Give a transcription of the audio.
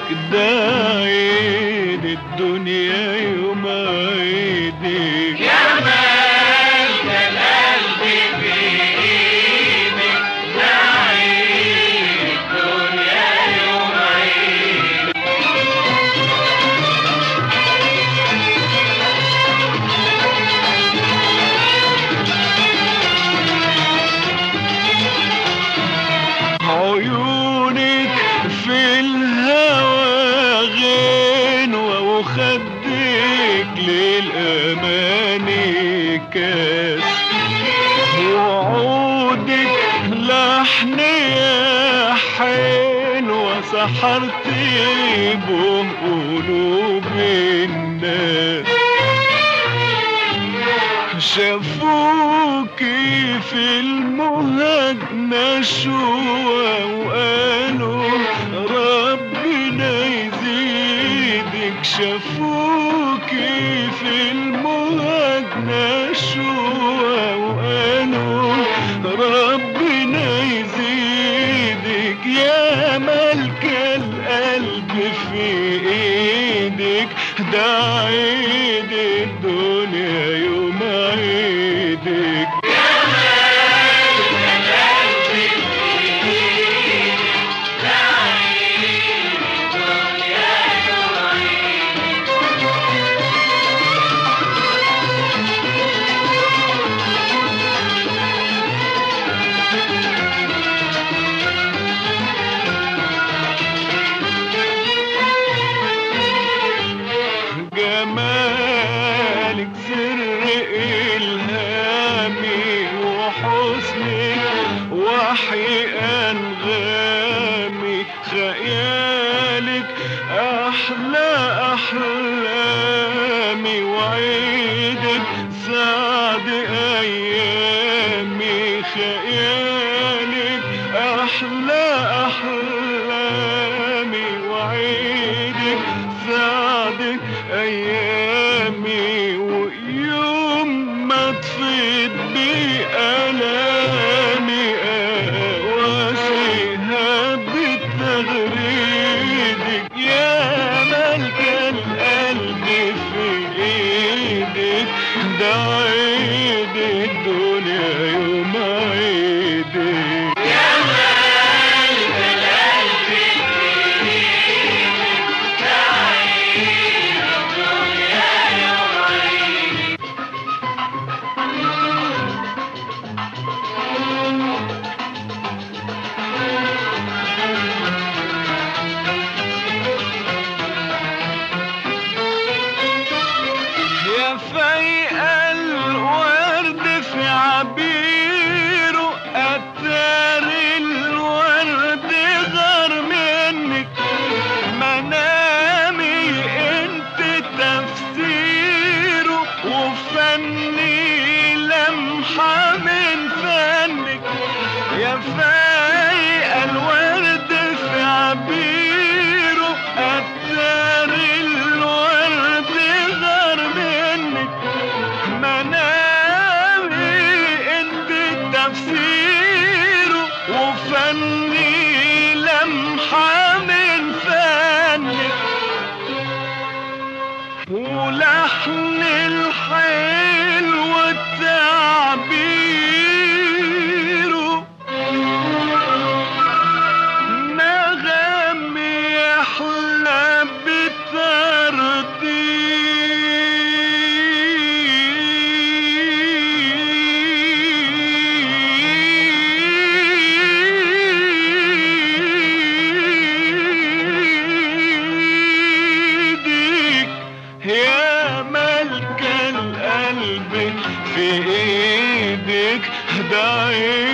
ده عيد الدنيا يوم عيدك يا مال القلب في ايدك ده عيد الدنيا يوم عيد عيونك في الهوى غنوة وخدك للأماني كاس وعودك لحن يا حلوة سحرت بهم قلوب الناس شافوكي في المهجنة شوى وقالوا ربنا يزيدك شافوكي في المهجنة شوى وقالوا ربنا يزيدك يا ملك القلب في ايدك ده عيد الدنيا يوم عيدك جمالك سر إلهامي وحسنك وحي أنغامي خيالك أحلى أحلامي وعيدك سعد أيامي خيالك أحلى أحلامي وعيدك سعدك أيامي ويوم ما تفيد بألامي أواسيها بتغريدك يا ملك القلب في إيدك ده عيد الدنيا يوم عيدك يا مال القلب في ايدك ده عيد الدنيا يوم عيد يا فايق الورد في عبيره أثار الورد غار منك منامي انت تفسيره وفني لمحة من فنك يا فايق الورد في عبيره أثار الورد غار منك منامي انت تفسيره وفني لمحة من فنك ولحن الحلو تعبيره نغم يحلى بترديدك يا ملك القلب في ايدك ده عيد